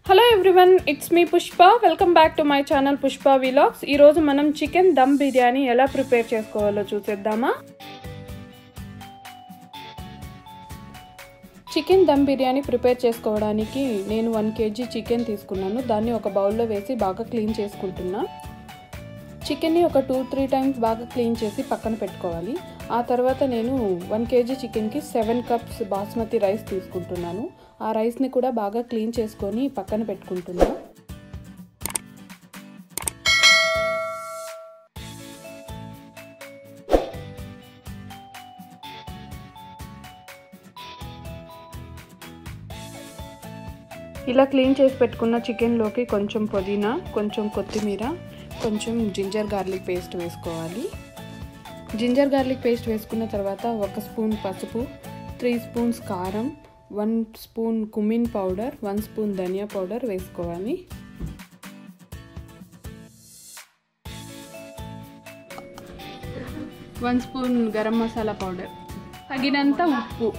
hello everyone it's me Pushpa welcome back to my channel Pushpa vlogs ఈరోజు మనం chicken dum biryani ఎలా prepare చేసుకోవాలో చూసేద్దామా చికెన్ దమ్ బిర్యానీ ప్రిపేర్ చేసుకోవడానికి నేను వన్ కేజీ చికెన్ తీసుకున్నాను దాన్ని ఒక బౌల్లో వేసి బాగా క్లీన్ చేసుకుంటున్నా చికెన్ని ఒక టూ త్రీ టైమ్స్ బాగా క్లీన్ చేసి పక్కన పెట్టుకోవాలి ఆ తర్వాత నేను వన్ కేజీ చికెన్కి సెవెన్ కప్స్ బాస్మతి రైస్ తీసుకుంటున్నాను ఆ రైస్ని కూడా బాగా క్లీన్ చేసుకొని పక్కన పెట్టుకుంటున్నా ఇలా క్లీన్ చేసి పెట్టుకున్న చికెన్లోకి కొంచెం పుదీనా కొంచెం కొత్తిమీర కొంచెం జింజర్ గార్లిక్ పేస్ట్ వేసుకోవాలి జింజర్ గార్లిక్ పేస్ట్ వేసుకున్న తర్వాత ఒక స్పూన్ పసుపు త్రీ స్పూన్స్ కారం one spoon cumin powder one spoon ధనియా పౌడర్ వేసుకోవాలి one spoon garam masala powder తగినంత ఉప్పు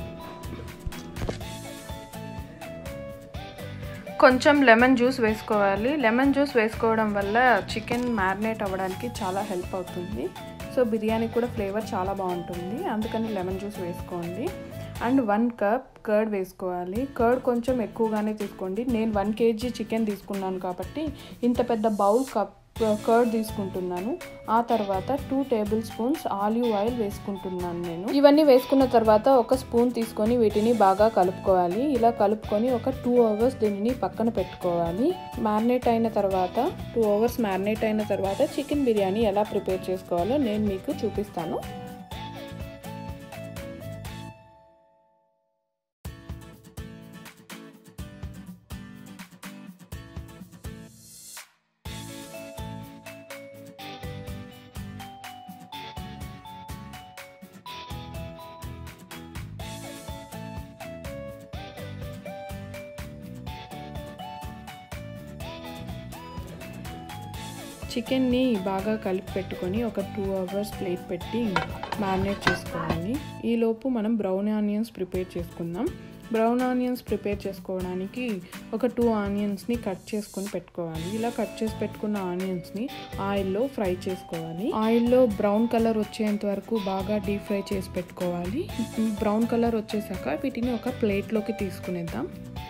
కొంచెం లెమన్ జ్యూస్ వేసుకోవాలి లెమన్ జ్యూస్ వేసుకోవడం వల్ల చికెన్ మ్యారినేట్ అవ్వడానికి చాలా హెల్ప్ అవుతుంది సో బిర్యానీ కూడా ఫ్లేవర్ చాలా బాగుంటుంది అందుకని లెమన్ జ్యూస్ వేసుకోండి అండ్ వన్ కప్ కర్డ్ వేసుకోవాలి కర్డ్ కొంచెం ఎక్కువగానే తీసుకోండి నేను వన్ కేజీ చికెన్ తీసుకున్నాను కాబట్టి ఇంత పెద్ద బౌల్ కప్ కర్డ్ తీసుకుంటున్నాను ఆ తర్వాత two tablespoons olive oil వేసుకుంటున్నాను నేను ఇవన్నీ వేసుకున్న తర్వాత ఒక స్పూన్ తీసుకొని వీటిని బాగా కలుపుకోవాలి ఇలా కలుపుకొని ఒక టూ అవర్స్ దీనిని పక్కన పెట్టుకోవాలి మ్యారినేట్ అయిన తర్వాత టూ అవర్స్ మ్యారినేట్ అయిన తర్వాత చికెన్ బిర్యానీ ఎలా ప్రిపేర్ చేసుకోవాలో నేను మీకు చూపిస్తాను చికెన్ని బాగా కలిపి పెట్టుకొని ఒక టూ అవర్స్ ప్లేట్ పెట్టి మ్యారినేట్ చేసుకోవాలి ఈలోపు మనం బ్రౌన్ ఆనియన్స్ ప్రిపేర్ చేసుకుందాం బ్రౌన్ ఆనియన్స్ ప్రిపేర్ చేసుకోవడానికి ఒక టూ ఆనియన్స్ని కట్ చేసుకొని పెట్టుకోవాలి ఇలా కట్ చేసి పెట్టుకున్న ఆనియన్స్ని ఆయిల్లో ఫ్రై చేసుకోవాలి ఆయిల్లో బ్రౌన్ కలర్ వచ్చేంత వరకు బాగా డీప్ ఫ్రై చేసి పెట్టుకోవాలి బ్రౌన్ కలర్ వచ్చేసాక వీటిని ఒక ప్లేట్లోకి తీసుకునేద్దాం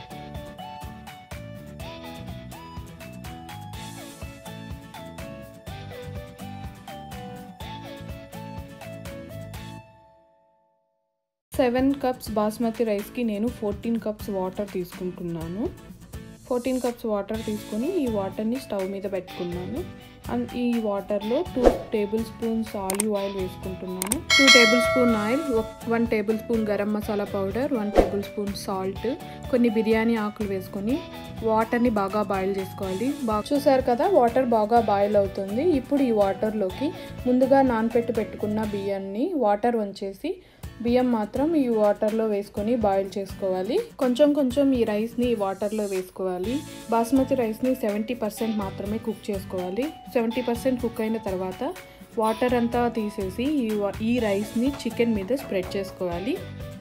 సెవెన్ కప్స్ బాస్మతి రైస్కి నేను ఫోర్టీన్ కప్స్ వాటర్ తీసుకుంటున్నాను ఫోర్టీన్ కప్స్ వాటర్ తీసుకొని ఈ వాటర్ని స్టవ్ మీద పెట్టుకున్నాను అండ్ ఈ వాటర్లో two tablespoons olive oil వేసుకుంటున్నాను two tablespoon oil one tablespoon garam masala powder one tablespoon salt కొన్ని బిర్యానీ ఆకులు వేసుకొని వాటర్ని బాగా బాయిల్ చేసుకోవాలి బాగా చూసారు కదా వాటర్ బాగా బాయిల్ అవుతుంది ఇప్పుడు ఈ వాటర్లోకి ముందుగా నానపెట్టి పెట్టుకున్న బియ్యాన్ని వాటర్ వంచేసి బియ్యం మాత్రం ఈ వాటర్లో వేసుకొని బాయిల్ చేసుకోవాలి కొంచెం కొంచెం ఈ రైస్ని ఈ వాటర్లో వేసుకోవాలి బాస్మతి రైస్ని సెవెంటీ పర్సెంట్ మాత్రమే కుక్ చేసుకోవాలి సెవెంటీ పర్సెంట్ కుక్ అయిన తర్వాత వాటర్ అంతా తీసేసి ఈ ఈ రైస్ని చికెన్ మీద స్ప్రెడ్ చేసుకోవాలి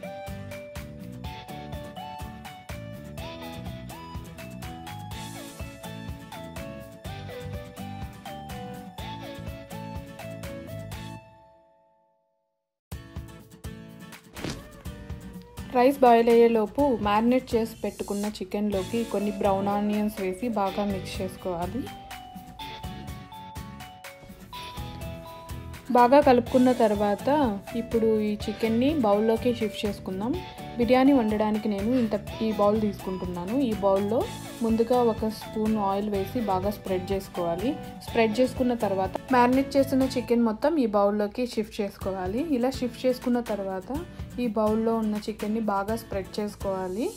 రైస్ బాయిల్ అయ్యేలోపు మ్యారినేట్ చేసి పెట్టుకున్న చికెన్లోకి కొన్ని బ్రౌన్ ఆనియన్స్ వేసి బాగా మిక్స్ చేసుకోవాలి బాగా కలుపుకున్న తర్వాత ఇప్పుడు ఈ చికెన్ని బౌల్లోకి షిఫ్ట్ చేసుకుందాం బిర్యానీ వండడానికి నేను ఇంత ఈ బౌల్ తీసుకుంటున్నాను ఈ బౌల్లో ముందుగా ఒక స్పూన్ ఆయిల్ వేసి బాగా స్ప్రెడ్ చేసుకోవాలి స్ప్రెడ్ చేసుకున్న తర్వాత మ్యారినేట్ చేసిన చికెన్ మొత్తం ఈ బౌల్లోకి షిఫ్ట్ చేసుకోవాలి ఇలా షిఫ్ట్ చేసుకున్న తర్వాత ఈ బౌల్లో ఉన్న చికెన్ని బాగా స్ప్రెడ్ చేసుకోవాలి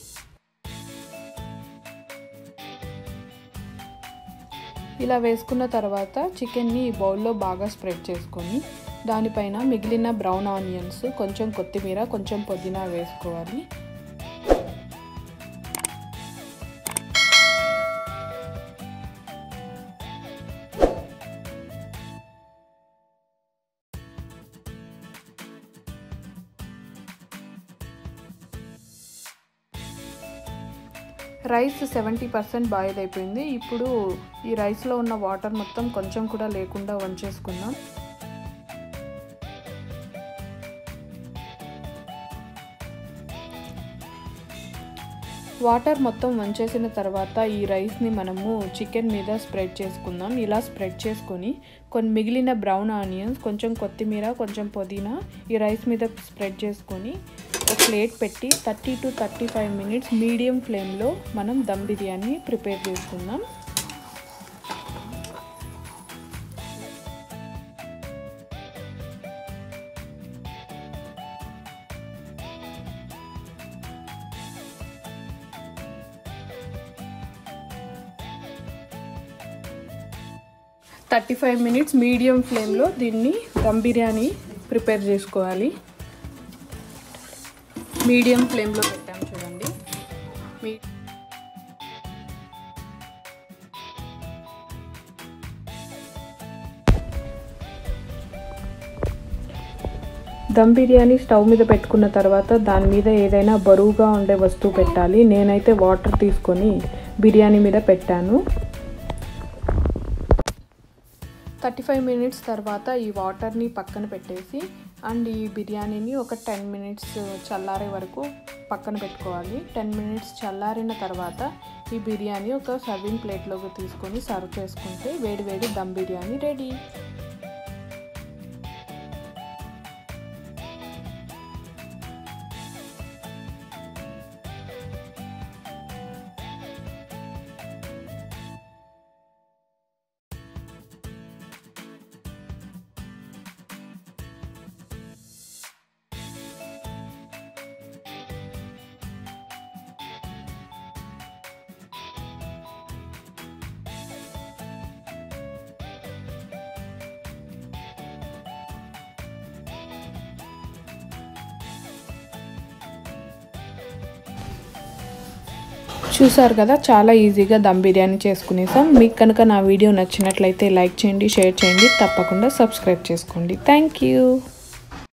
ఇలా వేసుకున్న తర్వాత చికెన్ని ఈ బౌల్లో బాగా స్ప్రెడ్ చేసుకొని దానిపైన మిగిలిన బ్రౌన్ ఆనియన్స్ కొంచెం కొత్తిమీర కొంచెం పుదీనా వేసుకోవాలి రైస్ సెవెంటీ పర్సెంట్ బాయిల్ అయిపోయింది ఇప్పుడు ఈ రైస్లో ఉన్న వాటర్ మొత్తం కొంచెం కూడా లేకుండా వంచేసుకుందాం వాటర్ మొత్తం వంచేసిన తర్వాత ఈ రైస్ని మనము చికెన్ మీద స్ప్రెడ్ చేసుకుందాం ఇలా స్ప్రెడ్ చేసుకొని కొన్ని మిగిలిన బ్రౌన్ ఆనియన్స్ కొంచెం కొత్తిమీర కొంచెం పుదీనా ఈ రైస్ మీద స్ప్రెడ్ చేసుకొని ఒక ప్లేట్ పెట్టి thirty to thirty five minutes medium ఫ్లేమ్లో మనం దమ్ బిర్యానీ ప్రిపేర్ చేసుకుందాం థర్టీ ఫైవ్ మినిట్స్ మీడియం ఫ్లేమ్లో దీన్ని దమ్ బిర్యానీ ప్రిపేర్ చేసుకోవాలి మీడియం ఫ్లేమ్లో పెట్టాం చూడండి మీ దమ్ బిర్యానీ స్టవ్ మీద పెట్టుకున్న తర్వాత దాని మీద ఏదైనా బరువుగా ఉండే వస్తువు పెట్టాలి నేనైతే వాటర్ తీసుకొని బిర్యానీ మీద పెట్టాను థర్టీ ఫైవ్ మినిట్స్ తర్వాత ఈ వాటర్ని పక్కన పెట్టేసి అండ్ ఈ బిర్యానీని ఒక టెన్ మినిట్స్ చల్లారే వరకు పక్కన పెట్టుకోవాలి టెన్ మినిట్స్ చల్లారిన తర్వాత ఈ బిర్యానీ ఒక సర్వింగ్ ప్లేట్లోకి తీసుకొని సర్వ్ చేసుకుంటే వేడి వేడి దమ్ బిర్యానీ రెడీ చూసారు కదా చాలా ఈజీగా దమ్ బిర్యానీ చేసుకునేసాం మీకు కనుక నా వీడియో నచ్చినట్లయితే లైక్ చేయండి షేర్ చేయండి తప్పకుండా సబ్స్క్రైబ్ చేసుకోండి థ్యాంక్ యూ